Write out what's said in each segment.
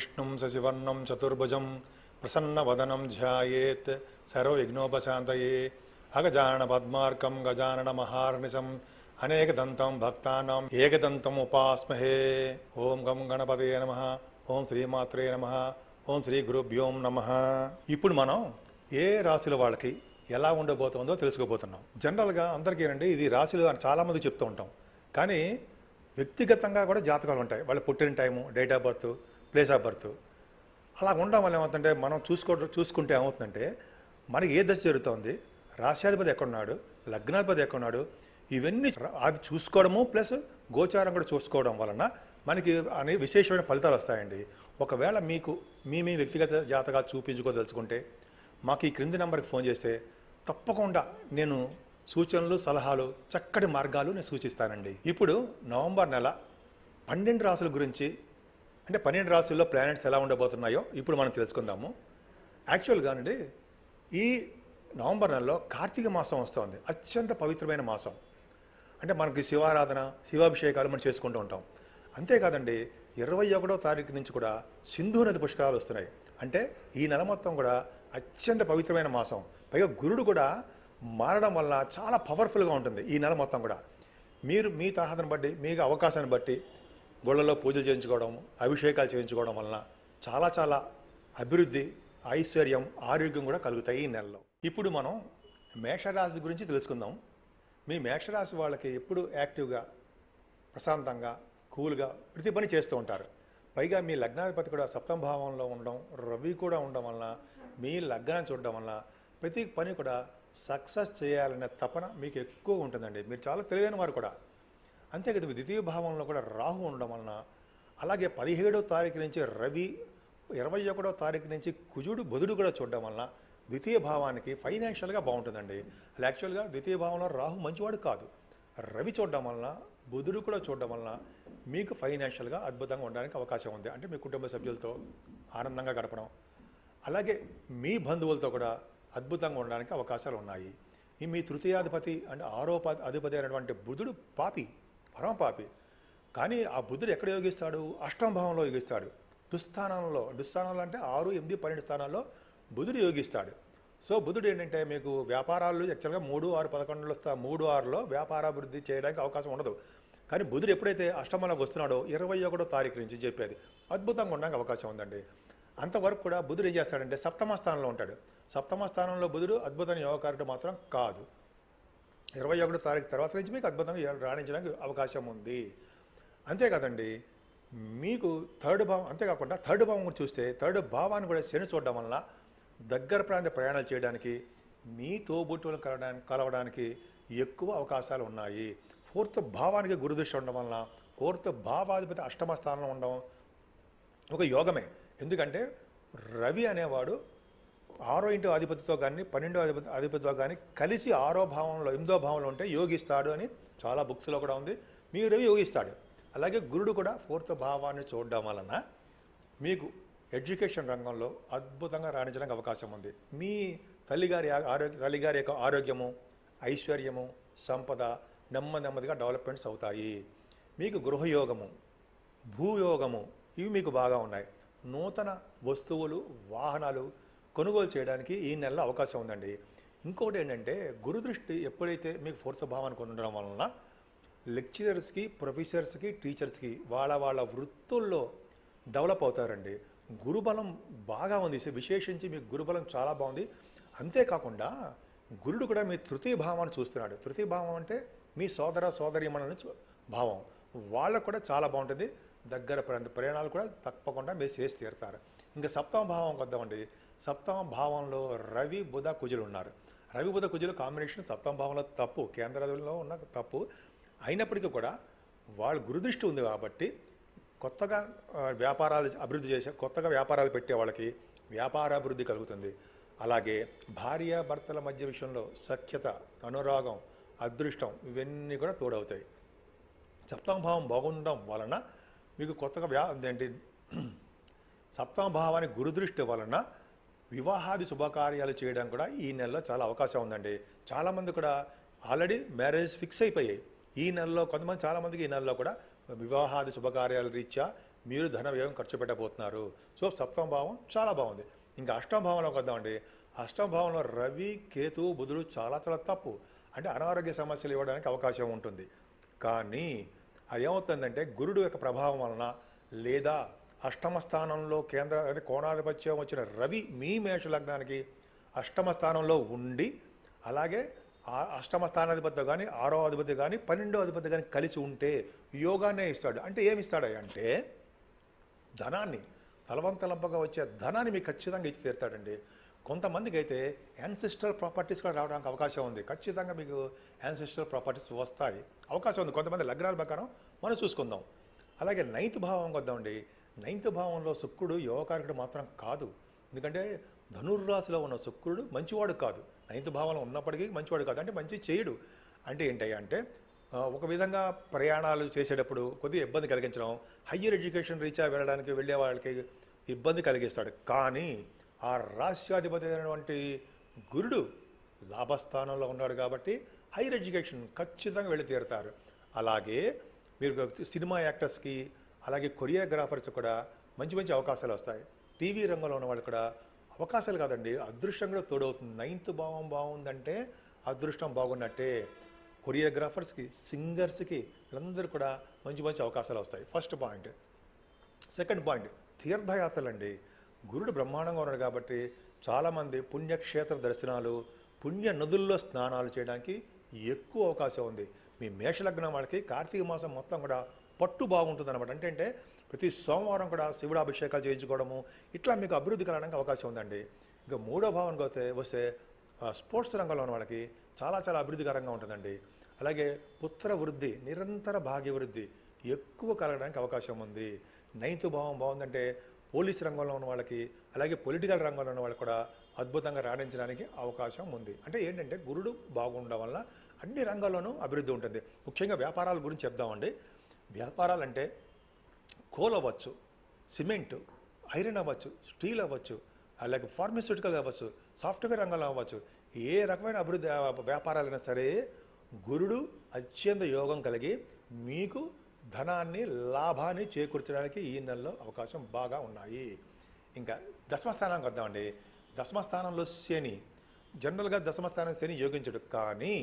విష్ణుం శశివర్ణం చతుర్భుజం ప్రసన్నవదనం ధ్యాయేత్ సర్వవిఘ్నోపశాంతయే అగజానన పద్మార్కం గజానన మహార్నిశం అనేకదంతం భక్తానాం ఏకదంతం ఉపాస్మహే ఓం గం గణపతయే నమ ఓం శ్రీమాత్రే నమ ఓం శ్రీ గురుభ్యోం నమ ఇప్పుడు మనం ఏ రాశుల వాళ్ళకి ఎలా ఉండబోతుందో తెలుసుకోబోతున్నాం జనరల్గా అందరికీ ఏంటంటే ఇది రాశులు అని చాలామంది చెప్తూ ఉంటాం కానీ వ్యక్తిగతంగా కూడా జాతకాలు ఉంటాయి వాళ్ళ పుట్టిన time date of birth place of birth అలా ఉండడం వల్ల ఏమవుతుందంటే మనం చూసుకో చూసుకుంటే ఏమవుతుందంటే మనకి ఏ దశ జరుగుతుంది రాశ్యాధిపతి ఎక్కడున్నాడు లగ్నాధిపతి ఎక్కడున్నాడు ఇవన్నీ ర- అది చూసుకోవడము ప్లస్ గోచారం కూడా చూసుకోవడం వలన మనకి అనే విశేషమైన ఫలితాలు వస్తాయండి ఒకవేళ మీకు మీ మీ వ్యక్తిగత జాతకాలు చూపించుకోదలుచుకుంటే మాకు ఈ క్రింది నెంబర్కి ఫోన్ చేస్తే తప్పకుండా నేను సూచనలు సలహాలు చక్కటి మార్గాలు నేను సూచిస్తానండి ఇప్పుడు నవంబర్ నెల పన్నెండు రాసుల గురించి అంటే పన్నెండు రాసుల్లో ప్లానెట్స్ ఎలా ఉండబోతున్నాయో ఇప్పుడు మనం తెలుసుకుందాము యాక్చువల్గా అండి ఈ నవంబర్ నెలలో కార్తీక మాసం వస్తుంది అత్యంత పవిత్రమైన మాసం అంటే మనకి శివారాధన శివాభిషేకాలు మనం చేసుకుంటూ ఉంటాం అంతేకాదండి ఇరవై ఒకటో తారీఖు నుంచి కూడా సింధు నది పుష్కరాలు వస్తున్నాయి అంటే ఈ నెల మొత్తం కూడా అత్యంత పవిత్రమైన మాసం పైగా గురుడు కూడా మారడం వల్ల చాలా పవర్ఫుల్గా ఉంటుంది ఈ నెల మొత్తం కూడా మీరు మీ తరహాను బట్టి మీకు అవకాశాన్ని బట్టి గుళ్ళలో పూజలు చేయించుకోవడం అభిషేకాలు చేయించుకోవడం వలన చాలా చాలా అభివృద్ధి ఐశ్వర్యం ఆరోగ్యం కూడా కలుగుతాయి ఈ నెలలో ఇప్పుడు మనం మేషరాశి గురించి తెలుసుకుందాం మీ మేషరాశి వాళ్ళకి ఎప్పుడు యాక్టివ్గా ప్రశాంతంగా కూల్గా ప్రతి పని చేస్తూ ఉంటారు పైగా మీ లగ్నాధిపతి కూడా సప్తమ భావంలో ఉండడం రవి కూడా ఉండడం వలన మీ లగ్నాన్ని చూడడం వలన ప్రతి పని కూడా సక్సెస్ చేయాలనే తపన మీకు ఎక్కువ ఉంటుందండి మీరు చాలా తెలివైన వారు కూడా అంతే కదా ద్వితీయ భావంలో కూడా రాహు ఉండడం వలన అలాగే పదిహేడో తారీఖు నుంచి రవి ఇరవై ఒకటో తారీఖు నుంచి కుజుడు బుధుడు కూడా చూడడం వలన ద్వితీయ భావానికి ఫైనాన్షియల్గా బాగుంటుందండి అలా యాక్చువల్గా ద్వితీయ భావంలో రాహు మంచివాడు కాదు రవి చూడడం వలన బుధుడు కూడా చూడడం వలన మీకు ఫైనాన్షియల్గా అద్భుతంగా ఉండడానికి అవకాశం ఉంది అంటే మీ కుటుంబ సభ్యులతో ఆనందంగా గడపడం అలాగే మీ బంధువులతో కూడా అద్భుతంగా ఉండడానికి అవకాశాలు ఉన్నాయి ఈ మీ తృతీయాధిపతి అంటే ఆరోప అధిపతి అయినటువంటి బుధుడు పాపి పరమ పాపి కానీ ఆ బుధుడు ఎక్కడ యోగిస్తాడు అష్టమ భావంలో యోగిస్తాడు దుస్థానంలో దుస్థానంలో అంటే ఆరు ఎనిమిది పన్నెండు స్థానాల్లో బుధుడు యోగిస్తాడు సో బుధుడు ఏంటంటే మీకు వ్యాపారాలు యాక్చువల్గా మూడు ఆరు పదకొండులో స్థా మూడు ఆరులో వ్యాపారాభివృద్ధి చేయడానికి అవకాశం ఉండదు కానీ బుధుడు ఎప్పుడైతే అష్టమంలోకి వస్తున్నాడో ఇరవై ఒకటో తారీఖు నుంచి చెప్పేది అద్భుతంగా ఉండడానికి అవకాశం ఉందండి అంతవరకు కూడా బుధుడు ఏం చేస్తాడంటే సప్తమ స్థానంలో ఉంటాడు సప్తమ స్థానంలో బుధుడు అద్భుతమైన యోగకారుడు మాత్రం కాదు ఇరవై ఒకటో తారీఖు తర్వాత నుంచి మీకు అద్భుతంగా రాణించడానికి అవకాశం ఉంది అంతేకాదండి మీకు థర్డ్ భావం అంతేకాకుండా థర్డ్ భావం కూడా చూస్తే థర్డ్ భావాన్ని కూడా శని చూడడం వలన దగ్గర ప్రాంత ప్రయాణాలు చేయడానికి మీ తోబుట్టులను కలవడానికి కలవడానికి ఎక్కువ అవకాశాలు ఉన్నాయి ఫోర్త్ భావానికి గురుదృష్టి ఉండడం వలన ఫోర్త్ భావాధిపతి అష్టమ స్థానంలో ఉండడం ఒక యోగమే ఎందుకంటే రవి అనేవాడు ఆరో ఇంటి అధిపతితో కానీ పన్నెండో అధిపతి అధిపతితో కానీ కలిసి ఆరో భావంలో ఎనిమిదో భావంలో ఉంటే యోగిస్తాడు అని చాలా బుక్స్లో కూడా ఉంది మీ రవి యోగిస్తాడు అలాగే గురుడు కూడా ఫోర్త్ భావాన్ని చూడడం వలన మీకు ఎడ్యుకేషన్ రంగంలో అద్భుతంగా రాణించడానికి అవకాశం ఉంది మీ తల్లిగారి ఆ- ఆరోగ్య తల్లిగారి యొక్క ఆరోగ్యము ఐశ్వర్యము సంపద నెమ్మది నెమ్మదిగా డెవలప్మెంట్స్ అవుతాయి మీకు గృహయోగము భూయోగము ఇవి మీకు బాగా ఉన్నాయి నూతన వస్తువులు వాహనాలు కొనుగోలు చేయడానికి ఈ నెలలో అవకాశం ఉందండి ఇంకొకటి ఏంటంటే గురుదృష్టి ఎప్పుడైతే మీకు ఫోర్త్ భావానికి ఉండడం వలన లెక్చరర్స్కి ప్రొఫెసర్స్కి టీచర్స్కి వాళ్ళ వాళ్ళ వృత్తుల్లో డెవలప్ అవుతారండి గురుబలం బాగా ఉంది విశేషించి మీకు గురుబలం చాలా బాగుంది అంతేకాకుండా గురుడు కూడా మీ తృతీయ భావాన్ని చూస్తున్నాడు తృతీయ భావం అంటే మీ సోదర సోదరీమణులని చూ- భావం వాళ్ళకు కూడా చాలా బాగుంటుంది దగ్గర ప్రాంత ప్రయాణాలు కూడా తప్పకుండా మీరు చేసి తీరుతారు ఇంకా సప్తమ భావం వద్దామండి సప్తమ భావంలో రవి బుధ కుజులు ఉన్నారు రవి బుధ కుజులు కాంబినేషన్ సప్తమ భావంలో తప్పు కేంద్రంలో ఉన్న తప్పు అయినప్పటికీ కూడా వాళ్ళ గురుదృష్టి ఉంది కాబట్టి కొత్తగా ఆ, వ్యాపారాలు అభివృద్ధి చేసే కొత్తగా వ్యాపారాలు పెట్టే వాళ్ళకి వ్యాపారాభివృద్ధి కలుగుతుంది అలాగే భార్య భర్తల మధ్య విషయంలో సఖ్యత అనురాగం అదృష్టం ఇవన్నీ కూడా తోడవుతాయి సప్తమ భావం బాగుండడం వలన మీకు కొత్తగా వ్యా ఏంటి సప్తమ భావానికి గురుదృష్టి వలన వివాహాది శుభకార్యాలు చేయడం కూడా ఈ నెలలో చాలా అవకాశం ఉందండి చాలామంది కూడా ఆల్రెడీ మ్యారేజ్ ఫిక్స్ అయిపోయాయి ఈ నెలలో కొంతమంది చాలామందికి ఈ నెలలో కూడా వివాహాది శుభకార్యాల రీత్యా మీరు ధన వ్యయం ఖర్చు పెట్టబోతున్నారు సో సప్తమ భావం చాలా బాగుంది ఇంకా అష్టమ భావంలోకి వద్దామండి అష్టమ భావంలో రవి కేతు బుధుడు చాలా చాలా తప్పు అంటే అనారోగ్య సమస్యలు ఇవ్వడానికి అవకాశం ఉంటుంది కానీ అది ఏమవుతుందంటే గురుడు యొక్క ప్రభావం వలన లేదా అష్టమ స్థానంలో కేంద్ర అంటే కోణాధిపత్యం వచ్చిన రవి మీ మేష లగ్నానికి అష్టమ స్థానంలో ఉండి అలాగే ఆ అష్టమ స్థానాధిపతి కానీ ఆరో అధిపతి కానీ పన్నెండో అధిపతి కానీ కలిసి ఉంటే యోగానే ఇస్తాడు అంటే ఏమి ఇస్తాడు అంటే ధనాన్ని తలవంతలంపగా వచ్చే ధనాన్ని మీకు ఖచ్చితంగా ఇచ్చి తీరుతాడండి కొంతమందికి అయితే యాన్సిస్టర్ ప్రాపర్టీస్ కూడా రావడానికి అవకాశం ఉంది ఖచ్చితంగా మీకు యాన్సిస్టర్ ప్రాపర్టీస్ వస్తాయి అవకాశం ఉంది కొంతమంది లగ్నాల ప్రకారం మనం చూసుకుందాం అలాగే నైన్త్ భావం వద్దామండి నైన్త్ భావంలో శుక్రుడు యోగకారకుడు మాత్రం కాదు ఎందుకంటే ధనుర్రాశిలో ఉన్న శుక్రుడు మంచివాడు కాదు నైన్త్ భావంలో ఉన్నప్పటికీ మంచివాడు కాదు అంటే మంచి చేయడు అంటే ఏంటయ్యా అంటే ఆ, ఒక విధంగా ప్రయాణాలు చేసేటప్పుడు కొద్దిగా ఇబ్బంది కలిగించడం హయ్యర్ ఎడ్యుకేషన్ రీచ్ అయి వెళ్ళడానికి వెళ్ళే వాళ్ళకి ఇబ్బంది కలిగిస్తాడు కానీ ఆ రాష్ట్రాధిపతి అయినటువంటి గురుడు లాభస్థానంలో ఉన్నాడు కాబట్టి హైయర్ ఎడ్యుకేషన్ ఖచ్చితంగా వెళ్ళి తీరుతారు అలాగే మీరు సినిమా యాక్టర్స్కి అలాగే కొరియోగ్రాఫర్స్ కూడా మంచి మంచి అవకాశాలు వస్తాయి టీవీ రంగంలో ఉన్న వాళ్ళు కూడా అవకాశాలు కాదండి అదృష్టం కూడా తోడవుతుంది నైన్త్ భావం బాగుందంటే అదృష్టం బాగున్నట్టే కొరియోగ్రాఫర్స్కి సింగర్స్కి వీళ్ళందరూ కూడా మంచి మంచి అవకాశాలు వస్తాయి ఫస్ట్ పాయింట్ సెకండ్ పాయింట్ తీర్థయాత్రలండి గురుడు బ్రహ్మాండంగా ఉన్నాడు కాబట్టి చాలామంది పుణ్యక్షేత్ర దర్శనాలు పుణ్య నదుల్లో స్నానాలు చేయడానికి ఎక్కువ అవకాశం ఉంది మీ మేషలగ్నం వాళ్ళకి కార్తీక మాసం మొత్తం కూడా పట్టు బాగుంటుంది అనమాట అంటే అంటే ప్రతి సోమవారం కూడా శివుడు అభిషేకాలు చేయించుకోవడము ఇట్లా మీకు అభివృద్ధి కలగడానికి అవకాశం ఉందండి ఇంకా మూడో భావానికి వస్తే వస్తే ఆ, స్పోర్ట్స్ రంగంలో ఉన్న వాళ్ళకి చాలా చాలా అభివృద్ధికరంగా ఉంటుందండి అలాగే పుత్ర వృద్ధి నిరంతర భాగ్య వృద్ధి ఎక్కువ కలగడానికి అవకాశం ఉంది నైన్త్ భావం బాగుందంటే పోలీస్ రంగంలో ఉన్న వాళ్ళకి అలాగే పొలిటికల్ రంగంలో ఉన్న వాళ్ళకి కూడా అద్భుతంగా రాణించడానికి అవకాశం ఉంది అంటే ఏంటంటే గురుడు బాగుండడం వల్ల అన్ని రంగాల్లోనూ అభివృద్ధి ఉంటుంది ముఖ్యంగా వ్యాపారాల గురించి చెప్దామండి వ్యాపారాలు అంటే కోల్ అవ్వచ్చు సిమెంట్ ఐరన్ అవ్వచ్చు స్టీల్ అవ్వచ్చు అలాగే ఫార్మస్యూటికల్ అవ్వచ్చు సాఫ్ట్వేర్ రంగంలో అవ్వచ్చు ఏ రకమైన అభివృద్ధి ఆ, వ్యాపారాలైనా సరే గురుడు అత్యంత యోగం కలిగి మీకు ధనాన్ని లాభాన్ని చేకూర్చడానికి ఈ నెలలో అవకాశం బాగా ఉన్నాయి ఇంకా దశమస్థానానికి వద్దామండి దశమస్థానంలో శని జనరల్గా దశమస్థానం శని యోగించడు కానీ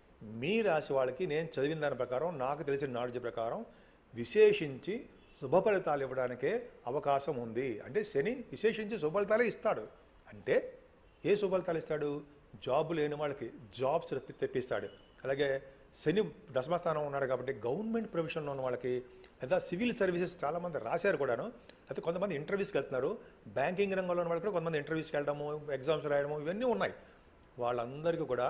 మీ రాశి వాళ్ళకి నేను చదివిన దాని ప్రకారం నాకు తెలిసిన నాలెడ్జ్ ప్రకారం విశేషించి శుభ ఫలితాలు ఇవ్వడానికే అవకాశం ఉంది అంటే శని విశేషించి శుభ ఫలితాలే ఇస్తాడు అంటే ఏ శుభ ఫలితాలు ఇస్తాడు జాబ్ లేని వాళ్ళకి జాబ్స్ తెప్పి- తెప్పిస్తాడు అలాగే శని దశమస్థానం ఉన్నాడు కాబట్టి గవర్నమెంట్ ప్రొఫెషన్లో ఉన్న వాళ్ళకి లేదా సివిల్ సర్వీసెస్ చాలామంది రాశారు కూడాను అయితే కొంతమంది ఇంటర్వ్యూస్కి వెళ్తున్నారు బ్యాంకింగ్ రంగంలో ఉన్న వాళ్ళు కూడా కొంతమంది ఇంటర్వ్యూస్కి వెళ్ళడము ఎగ్జామ్స్ రాయడము ఇవన్నీ ఉన్నాయి వాళ్ళందరికీ కూడా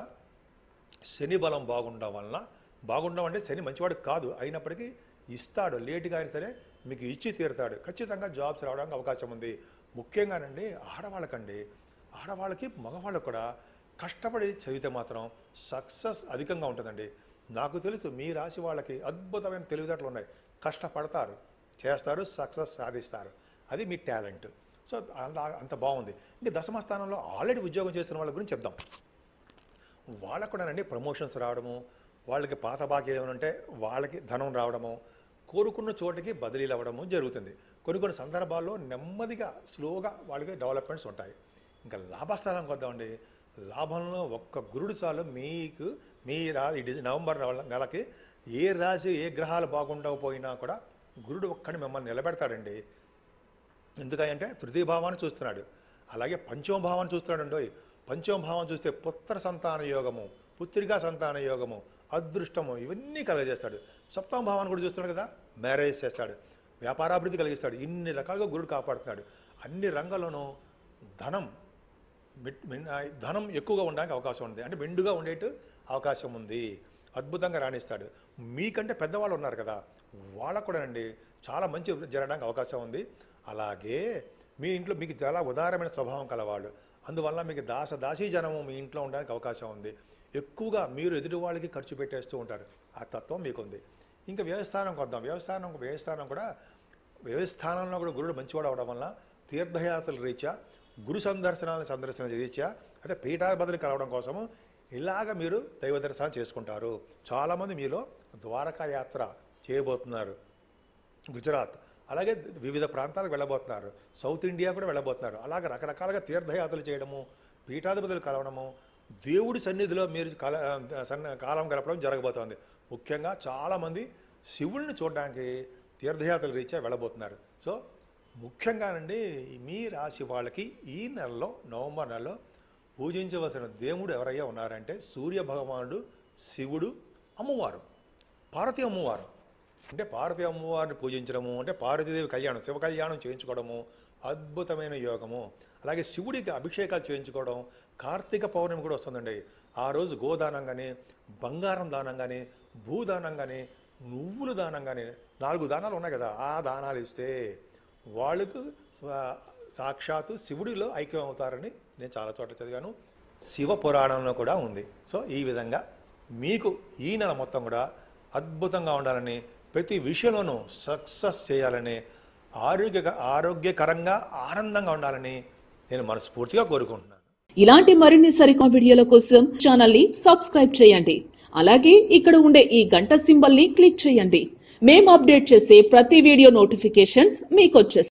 శని బలం బాగుండడం వలన బాగుండడం అంటే శని మంచివాడు కాదు అయినప్పటికీ ఇస్తాడు లేటుగా అయినా సరే మీకు ఇచ్చి తీరుతాడు ఖచ్చితంగా జాబ్స్ రావడానికి అవకాశం ఉంది ముఖ్యంగానండి ఆడవాళ్ళకండి ఆడవాళ్ళకి మగవాళ్ళకు కూడా కష్టపడి చదివితే మాత్రం సక్సెస్ అధికంగా ఉంటుందండి నాకు తెలుసు మీ రాశి వాళ్ళకి అద్భుతమైన తెలివితేటలు ఉన్నాయి కష్టపడతారు చేస్తారు సక్సెస్ సాధిస్తారు అది మీ టాలెంట్ సో అలా అంత బాగుంది ఇంకా దశమ స్థానంలో ఆల్రెడీ ఉద్యోగం చేస్తున్న వాళ్ళ గురించి చెప్దాం వాళ్ళకు కూడానండి ప్రమోషన్స్ రావడము వాళ్ళకి పాత బాకీ ఏమైనా ఉంటే వాళ్ళకి ధనం రావడము కోరుకున్న చోటికి బదిలీలు అవ్వడము జరుగుతుంది కొన్ని కొన్ని సందర్భాల్లో నెమ్మదిగా స్లోగా వాళ్ళకి డెవలప్మెంట్స్ ఉంటాయి ఇంకా లాభస్థానానికి వద్దామండి లాభంలో ఒక్క గురుడు చాలు మీకు మీ రా ఈ డిజ- నవంబర్ నెల- నెలకి ఏ రాశి ఏ గ్రహాలు బాగుండకపోయినా కూడా గురుడు ఒక్కడిని మిమ్మల్ని నిలబెడతాడండి ఎందుకంటే తృతీయ భావాన్ని చూస్తున్నాడు అలాగే పంచమ భావాన్ని చూస్తున్నాడు అండి పంచమ భావం చూస్తే పుత్ర సంతాన యోగము పుత్రికా సంతాన యోగము అదృష్టము ఇవన్నీ కలగజేస్తాడు సప్తమ భావాన్ని కూడా చూస్తున్నాడు కదా మ్యారేజ్ చేస్తాడు వ్యాపారాభివృద్ధి కలిగిస్తాడు ఇన్ని రకాలుగా గురుడు కాపాడుతున్నాడు అన్ని రంగాల్లోనూ ధనం మిట్- మిన్- ఆ, ధనం ఎక్కువగా ఉండడానికి అవకాశం ఉంది అంటే మెండుగా ఉండేట్టు అవకాశం ఉంది అద్భుతంగా రాణిస్తాడు మీకంటే పెద్దవాళ్ళు ఉన్నారు కదా వాళ్ళకు కూడా అండి చాలా మంచి జరగడానికి అవకాశం ఉంది అలాగే మీ ఇంట్లో మీకు చాలా ఉదారమైన స్వభావం కలవాళ్ళు అందువల్ల మీకు దాస దాసీ జనము మీ ఇంట్లో ఉండడానికి అవకాశం ఉంది ఎక్కువగా మీరు ఎదుటి వాళ్ళకి ఖర్చు పెట్టేస్తూ ఉంటారు ఆ తత్వం మీకుంది ఇంకా వ్యవస్థానంకి వద్దాం వ్యవస్థానం వ్యవస్థానం కూడా వ్యవస్థానంలో కూడా గురుడు మంచివాడు అవడం వల్ల తీర్థయాత్రల రీత్యా గురు సందర్శనాలను సందర్శన రీత్యా అంటే పీఠాధిపతిని కలవడం కోసము ఇలాగ మీరు దైవ దర్శనం చేసుకుంటారు చాలామంది మీలో ద్వారకా యాత్ర చేయబోతున్నారు గుజరాత్ అలాగే వివిధ ప్రాంతాలకు వెళ్ళబోతున్నారు సౌత్ ఇండియా కూడా వెళ్ళబోతున్నారు అలాగే రకరకాలుగా తీర్థయాత్రలు చేయడము పీఠాధిపతులు కలవడము దేవుడి సన్నిధిలో మీరు కాల సన్న కాలం గడపడం జరగబోతోంది ముఖ్యంగా చాలామంది శివుడిని చూడడానికి తీర్థయాత్రల రీత్యా వెళ్ళబోతున్నారు సో ముఖ్యంగానండి మీ రాశి వాళ్ళకి ఈ నెలలో నవంబర్ నెలలో పూజించవలసిన దేవుడు ఎవరయ్యా ఉన్నారంటే సూర్య భగవానుడు శివుడు అమ్మవారు పార్వతీ అమ్మవారు అంటే పార్వతీ అమ్మవారిని పూజించడము అంటే పార్వతీదేవి కళ్యాణం శివ కళ్యాణం చేయించుకోవడము అద్భుతమైన యోగము అలాగే శివుడికి అభిషేకాలు చేయించుకోవడం కార్తీక పౌర్ణమి కూడా వస్తుందండి ఆ రోజు గోదానం కానీ బంగారం దానం కానీ భూదానం కానీ నువ్వులు దానం కానీ నాలుగు దానాలు ఉన్నాయి కదా ఆ దానాలు ఇస్తే వాళ్ళకు స్వ- సాక్షాత్తు శివుడిలో ఐక్యం అవుతారని నేను చాలా చోట్ల చదివాను శివ పురాణంలో కూడా ఉంది సో ఈ విధంగా మీకు ఈ నెల మొత్తం కూడా అద్భుతంగా ఉండాలని ప్రతి విషయంలోనూ సక్సెస్ చేయాలని ఆరోగ్య ఆరోగ్యకరంగా ఆనందంగా ఉండాలని నేను మనస్ఫూర్తిగా కోరుకుంటున్నాను ఇలాంటి మరిన్ని సరికొత్త వీడియోల కోసం ఛానల్ ని సబ్స్క్రైబ్ చేయండి అలాగే ఇక్కడ ఉండే ఈ గంట సింబల్ ని క్లిక్ చేయండి మేము అప్డేట్ చేసే ప్రతి వీడియో నోటిఫికేషన్స్ మీకు వచ్చేస్తాయి